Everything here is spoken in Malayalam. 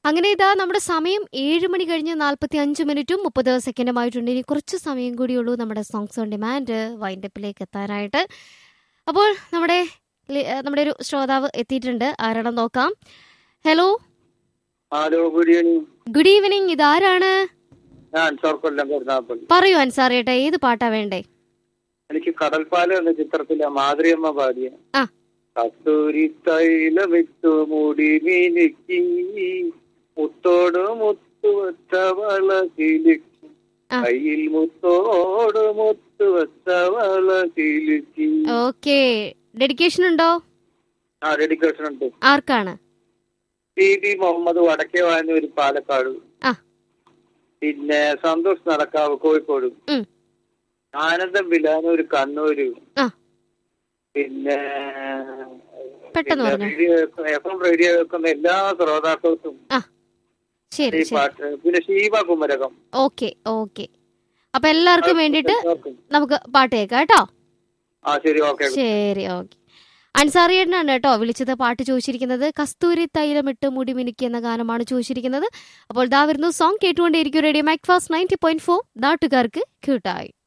അങ്ങനെ ഇതാ നമ്മുടെ സമയം ഏഴ് മണി കഴിഞ്ഞ് നാൽപ്പത്തി അഞ്ച് മിനിറ്റും മുപ്പത് സെക്കൻഡുമായിട്ടുണ്ട് ഇനി കുറച്ച് സമയം കൂടിയുള്ളൂ നമ്മുടെ സോങ്സ് ഓൺ ഡിമാൻഡ് വൈൻഡപ്പിലേക്ക് എത്താനായിട്ട് അപ്പോൾ നമ്മുടെ ലി- ഏഹ് നമ്മുടെ ഒരു ശ്രോതാവ് എത്തിയിട്ടുണ്ട് ആരാണെന്ന് നോക്കാം hello hello good evening good evening ഇതാരാണ് ഞാൻ ചോർക്കൊല്ലം കരുനാപ്പള്ളി പറയൂ അൻസാറിയേട്ടെ ഏത് പാട്ടാ വേണ്ടേ എനിക്ക് കടൽപ്പാലം എന്ന ചിത്രത്തിലെ മാതൃയമ്മ പാടിയ ആ. കസ്തൂരി തൈലമിട്ടു മുടി മിനുക്കി മുത്തോട് മുത്തുവച്ച വള കിലുക്കി ആ. കയ്യിൽ മുത്തോട് മുത്തുവച്ച വള കിലുക്കി ഓക്കെ ഡെഡിക്കേഷൻ ഉണ്ടോ ആ ഡെഡിക്കേഷൻ ഉണ്ട് ആർക്കാണ് ടി ബി മുഹമ്മദ് വടക്കേ വായനൂർ പാലക്കാട് ആ. പിന്നെ സന്തോഷ് നടക്കാവ് കോഴിക്കോട് ഉം. ആനന്ദം ബിലാനൂർ കണ്ണൂര് ആ. പിന്നെ പെട്ടെന്ന് പിന്നെ പറഞ്ഞോ. റേഡിയോ എഫ് എം റേഡിയോ വെക്കുന്ന എല്ലാ ശ്രോതാക്കൾക്കും ശരി ഈ ശരി പാട്ട് പിന്നെ ഷീബ കുമരകം ഓക്കെ ഓക്കെ അപ്പൊ എല്ലാവർക്കും വേണ്ടിയിട്ട് എല്ലാവർക്കും. നമുക്ക് പാട്ട് കേൾക്കാം കേട്ടോ ആ ശരി ഓക്കെ ശരി ഓക്കെ അൻസാറിയേട്ടനാണ് കേട്ടോ വിളിച്ചത് പാട്ട് ചോദിച്ചിരിക്കുന്നത് കസ്തൂരി തൈലമിട്ട് മുടി മിനുക്കി എന്ന ഗാനമാണ് ചോദിച്ചിരിക്കുന്നത് അപ്പോൾ ദാ വരുന്നു സോങ് കേട്ടുകൊണ്ടേയിരിക്കും radio Macfast ninety point four നാട്ടുകാർക്ക് ക്യൂട്ടായി